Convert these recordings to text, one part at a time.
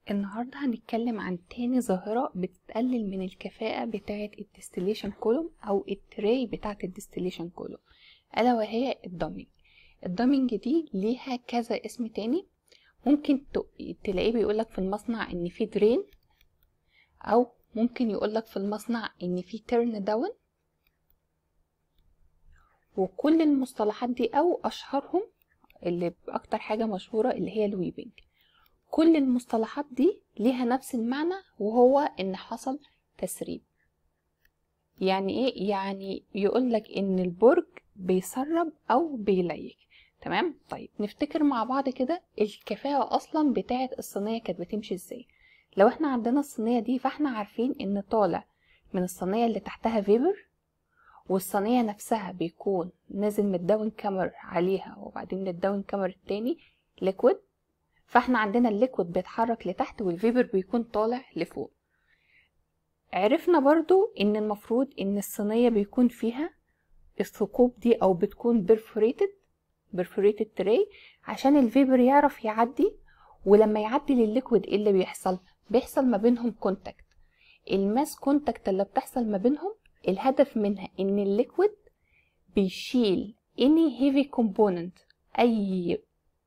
النهاردة هنتكلم عن تاني ظاهرة بتقلل من الكفاءة بتاعة الديستليشن كولوم أو التراي بتاعة الديستليشن كولوم ألا وهي الدامينج الدامينج دي ليها كذا اسم تاني ممكن تلاقيه بيقولك في المصنع إن في درين أو ممكن يقولك في المصنع إن في تيرن داون وكل المصطلحات دي أو أشهرهم اللي أكتر حاجة مشهورة اللي هي الويبنج كل المصطلحات دي ليها نفس المعنى وهو ان حصل تسريب يعني ايه يعني يقولك ان البرج بيسرب او بيليك تمام طيب نفتكر مع بعض كده الكفاءة اصلا بتاعة الصينية كانت بتمشي ازاي لو احنا عندنا الصينية دي فاحنا عارفين ان طالع من الصينية اللي تحتها فيبر والصينية نفسها بيكون نازل من الداون كامر عليها وبعدين من الداون كامر التاني ليكويد فاحنا عندنا الليكويد بيتحرك لتحت والفيبر بيكون طالع لفوق عرفنا برضو ان المفروض ان الصينية بيكون فيها الثقوب دي او بتكون برفوريتد برفوريتد تري عشان الفيبر يعرف يعدي ولما يعدي للليكويد ايه اللي بيحصل بيحصل ما بينهم كونتاكت الماس كونتاكت اللي بتحصل ما بينهم الهدف منها ان الليكويد بيشيل any heavy component اي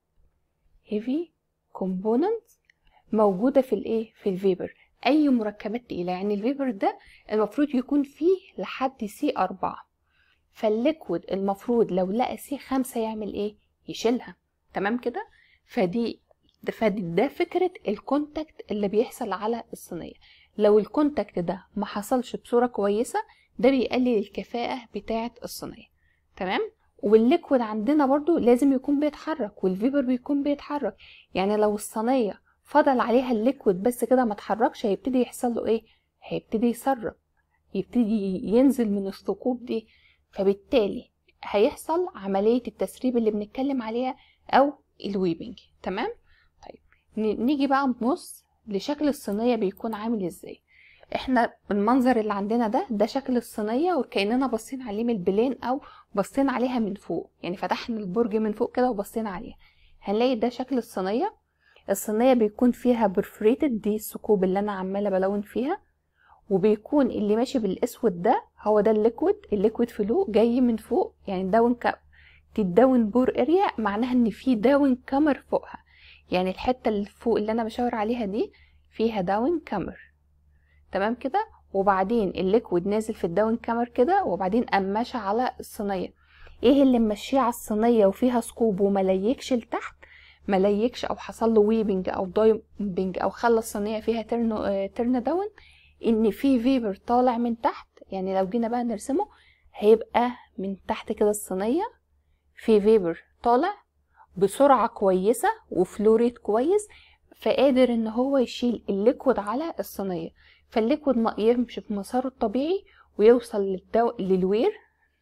heavy كومبوننت موجودة في الايه في الفيبر اي مركبات تقيلة يعني الفيبر ده المفروض يكون فيه لحد سي أربعة فالليكويد المفروض لو لقى سي خمسة يعمل ايه يشيلها تمام كده فدي فدي ده فكرة الكونتاكت اللي بيحصل على الصينية لو الكونتاكت ده ما حصلش بصورة كويسة ده بيقلل الكفاءة بتاعة الصينية تمام والليكويد عندنا برضو لازم يكون بيتحرك والفيبر بيكون بيتحرك يعني لو الصينية فضل عليها الليكويد بس كده ما اتحركش هيبتدي يحصل له ايه هيبتدي يسرب يبتدي ينزل من الثقوب دي فبالتالي هيحصل عملية التسريب اللي بنتكلم عليها او الويبنج تمام طيب نيجي بقى نبص لشكل الصينية بيكون عامل ازاي احنا المنظر اللي عندنا ده ده شكل الصينية وكأننا باصين عليه من البلين او باصين عليها من فوق يعني فتحنا البرج من فوق كده وبصينا عليها هنلاقي ده شكل الصينية الصينية بيكون فيها برفريتد دي الثقوب اللي انا عمالة بلون فيها وبيكون اللي ماشي بالاسود ده هو ده الليكويد الليكويد فلو جاي من فوق يعني داون كاب دي الداون بور اريا معناها ان في داون كامر فوقها يعني الحتة اللي فوق اللي انا بشاور عليها دي فيها داون كامر تمام كده وبعدين الليكويد نازل في الداون كامر كده وبعدين قماشة على الصينية ايه اللي ممشيه على الصينية وفيها ثقوب ومليكش لتحت مليكش او حصل له ويبنج او دايبنج او خلى الصينية فيها ترن ترن داون ان في فيبر طالع من تحت يعني لو جينا بقى نرسمه هيبقى من تحت كده الصينية في فيبر طالع بسرعة كويسة وفلوريت كويس فقادر ان هو يشيل الليكويد على الصينية فالليكويد يمشي في مساره الطبيعي ويوصل للدو... للوير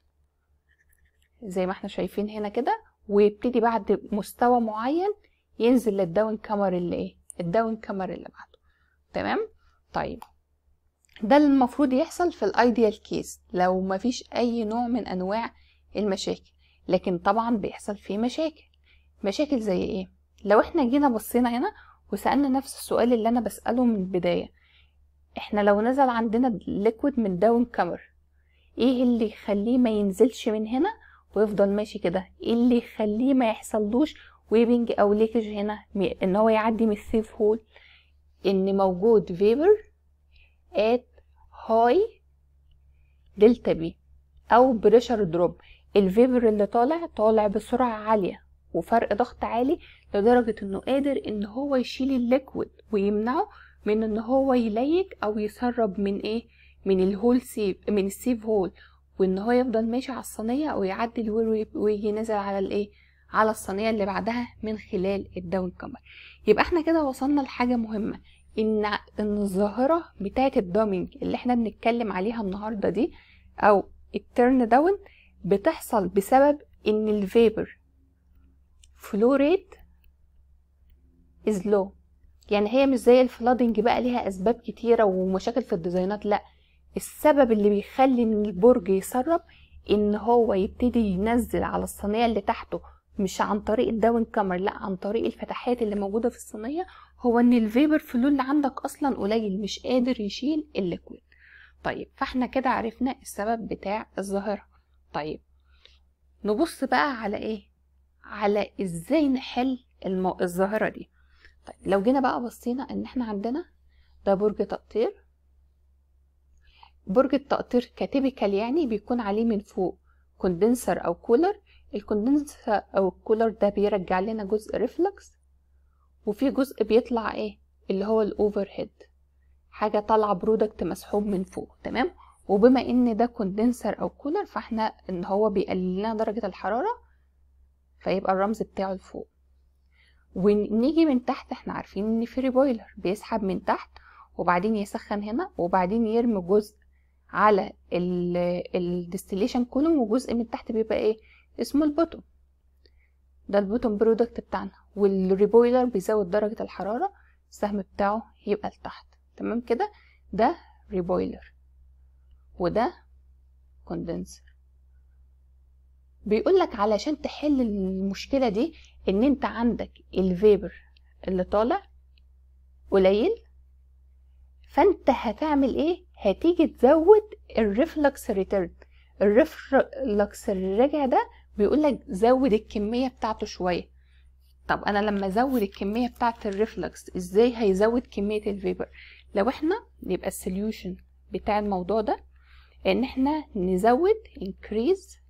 زي ما احنا شايفين هنا كده ويبتدي بعد مستوى معين ينزل للداون كامر اللي ايه الداون كامر اللي بعده تمام طيب ده اللي المفروض يحصل في الايديال كيس لو مفيش اي نوع من انواع المشاكل لكن طبعا بيحصل فيه مشاكل مشاكل زي ايه لو احنا جينا بصينا هنا وسألنا نفس السؤال اللي انا بسأله من البداية احنا لو نزل عندنا ليكويد من داون كامر ايه اللي يخليه ما ينزلش من هنا ويفضل ماشي كده ايه اللي يخليه ما يحصلوش ويبنج او ليكج هنا ان هو يعدي من السيف هول ان موجود فيبر ات هاي دلتا بي او بريشر دروب الفيبر اللي طالع طالع بسرعة عالية وفرق ضغط عالي لدرجة انه قادر ان هو يشيل الليكويد ويمنعه من ان هو يليك او يسرب من ايه من الهول سيف من السيف هول وان هو يفضل ماشي على الصينيه او يعدي الوير ويجي نازل على الايه على الصينيه اللي بعدها من خلال الداون كامر يبقى احنا كده وصلنا لحاجه مهمه ان ان الظاهره بتاعه الدامينج اللي احنا بنتكلم عليها النهارده دي او الترن داون بتحصل بسبب ان الفيبر فلو ريت از لو يعني هي مش زي الفلادنج بقى ليها اسباب كتيره ومشاكل في الديزاينات لا السبب اللي بيخلي ان البرج يسرب ان هو يبتدي ينزل على الصينيه اللي تحته مش عن طريق الداون كامر لا عن طريق الفتحات اللي موجوده في الصينيه هو ان الفيبر فلو اللي عندك اصلا قليل مش قادر يشيل الليكويد طيب فاحنا كده عرفنا السبب بتاع الظاهرة طيب نبص بقى على ايه على ازاي نحل المو... الظاهرة دي طيب لو جينا بقى بصينا ان احنا عندنا ده برج تقطير برج التقطير كتيبيكال يعني بيكون عليه من فوق كوندنسر او كولر الكوندنسر او الكولر ده بيرجع لنا جزء ريفلكس وفي جزء بيطلع ايه اللي هو الاوفر هيد حاجه طالعه برودكت مسحوب من فوق تمام وبما ان ده كوندنسر او كولر فاحنا ان هو بيقلل لنا درجه الحراره فيبقى الرمز بتاعه لفوق ونيجي من تحت احنا عارفين ان في ريبويلر بيسحب من تحت وبعدين يسخن هنا وبعدين يرمي جزء على الديستليشن كولوم وجزء من تحت بيبقى ايه اسمه البوتوم ده البوتوم برودكت بتاعنا والريبويلر بيزود درجة الحرارة السهم بتاعه يبقى لتحت تمام كده ده ريبويلر وده كوندنسر بيقولك علشان تحل المشكلة دي ان انت عندك الفيبر اللي طالع قليل فانت هتعمل ايه هتيجي تزود الريفلكس ريتيرن الريفلكس الرجع ده بيقولك زود الكمية بتاعته شوية طب انا لما ازود الكمية بتاعت الريفلكس ازاي هيزود كمية الفيبر لو احنا يبقى السوليوشن بتاع الموضوع ده ان احنا نزود increase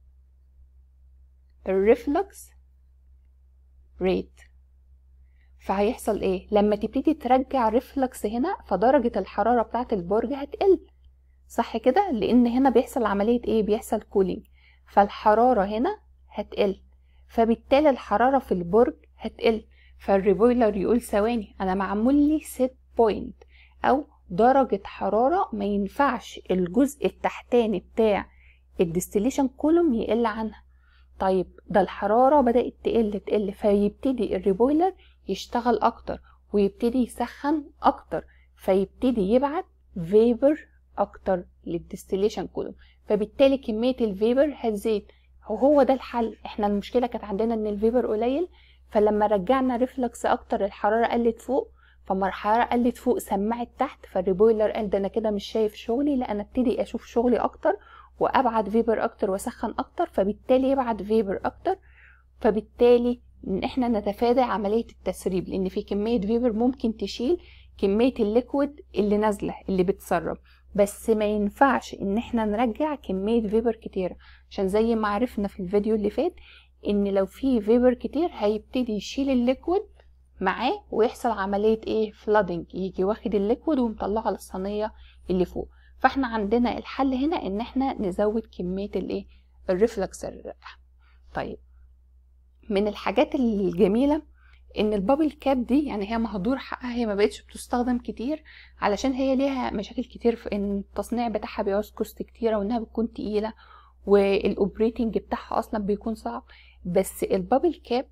الريفلكس ريت فهيحصل ايه لما تبتدي ترجع ريفلكس هنا فدرجة الحرارة بتاعت البرج هتقل صح كده لان هنا بيحصل عملية ايه بيحصل كولينج فالحرارة هنا هتقل فبالتالي الحرارة في البرج هتقل فالريبويلر يقول ثواني انا معمول لي سيت بوينت او درجة حرارة ما ينفعش الجزء التحتاني بتاع الديستليشن كولوم يقل عنها طيب ده الحرارة بدأت تقل تقل فيبتدي الريبويلر يشتغل اكتر ويبتدي يسخن اكتر فيبتدي يبعت فيبر اكتر للديستليشن كولوم فبالتالي كمية الفيبر هتزيد وهو ده الحل احنا المشكلة كانت عندنا ان الفيبر قليل فلما رجعنا ريفلكس اكتر الحرارة قلت فوق فما الحرارة قلت فوق سمعت تحت فالريبويلر قال ده انا كده مش شايف شغلي لا انا ابتدي اشوف شغلي اكتر وابعت فيبر اكتر واسخن اكتر فبالتالي يبعت فيبر اكتر فبالتالي ان احنا نتفادى عملية التسريب لان في كمية فيبر ممكن تشيل كمية الليكويد اللي نازلة اللي بتسرب بس ما ينفعش ان احنا نرجع كمية فيبر كتيرة عشان زي ما عرفنا في الفيديو اللي فات ان لو في فيبر كتير هيبتدي يشيل الليكويد معاه ويحصل عملية ايه فلادنج يجي واخد الليكويد ومطلعه على الصينية اللي فوق فاحنا عندنا الحل هنا ان احنا نزود كمية الايه الريفلكس طيب من الحاجات الجميلة ان البابل كاب دي يعني هي مهدور حقها هي ما بقتش بتستخدم كتير علشان هي ليها مشاكل كتير في ان التصنيع بتاعها بيعوز كوست كتيرة وانها بتكون تقيلة والاوبريتنج بتاعها اصلا بيكون صعب بس البابل كاب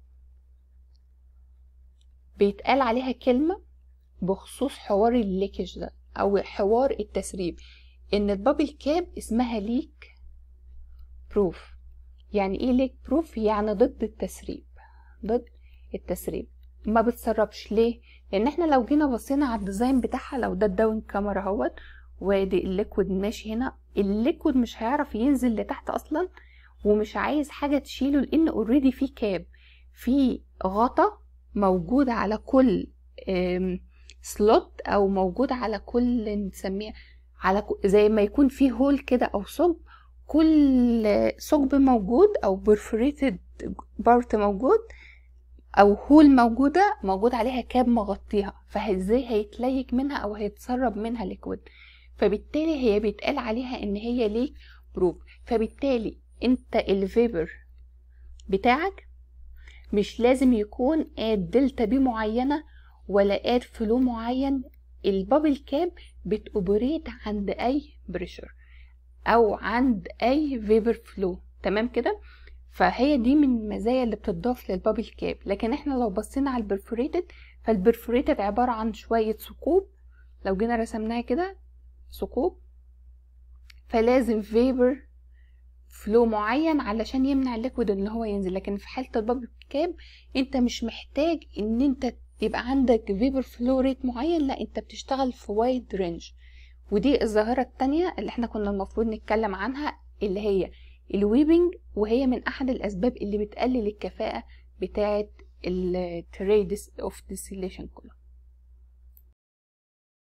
بيتقال عليها كلمة بخصوص حوار الليكج ده او حوار التسريب ان البابل كاب اسمها ليك بروف يعني ايه ليك بروف يعني ضد التسريب ضد التسريب ما بتسربش ليه لان احنا لو جينا بصينا على الديزاين بتاعها لو ده الداون كاميرا اهوت وادي الليكويد ماشي هنا الليكويد مش هيعرف ينزل لتحت اصلا ومش عايز حاجه تشيله لان اوريدي في كاب في غطا موجود على كل سلوت او موجود على كل نسميه على زي ما يكون في هول كده او ثقب كل ثقب موجود او برفوريتد بارت موجود او هول موجودة موجود عليها كاب مغطيها فازاي هيتليك منها او هيتسرب منها ليكويد فبالتالي هي بيتقال عليها ان هي ليك بروف فبالتالي انت الفيبر بتاعك مش لازم يكون اد دلتا بي معينة ولا اد فلو معين البابل كاب بتوبريت عند اي بريشر او عند اي فيبر فلو تمام كده فهي دي من المزايا اللي بتضاف للبابل كاب لكن احنا لو بصينا على البرفوريتد فالبرفوريتد عبارة عن شوية ثقوب لو جينا رسمناها كده ثقوب فلازم فيبر فلو معين علشان يمنع الليكويد ان هو ينزل لكن في حالة البابل كاب انت مش محتاج ان انت يبقى عندك فيبر فلو ريت معين لا انت بتشتغل في وايد رينج ودي الظاهرة التانية اللي احنا كنا المفروض نتكلم عنها اللي هي الويبنج وهي من احد الاسباب اللي بتقلل الكفاءة بتاعة التريدس اوف ديسيليشن كله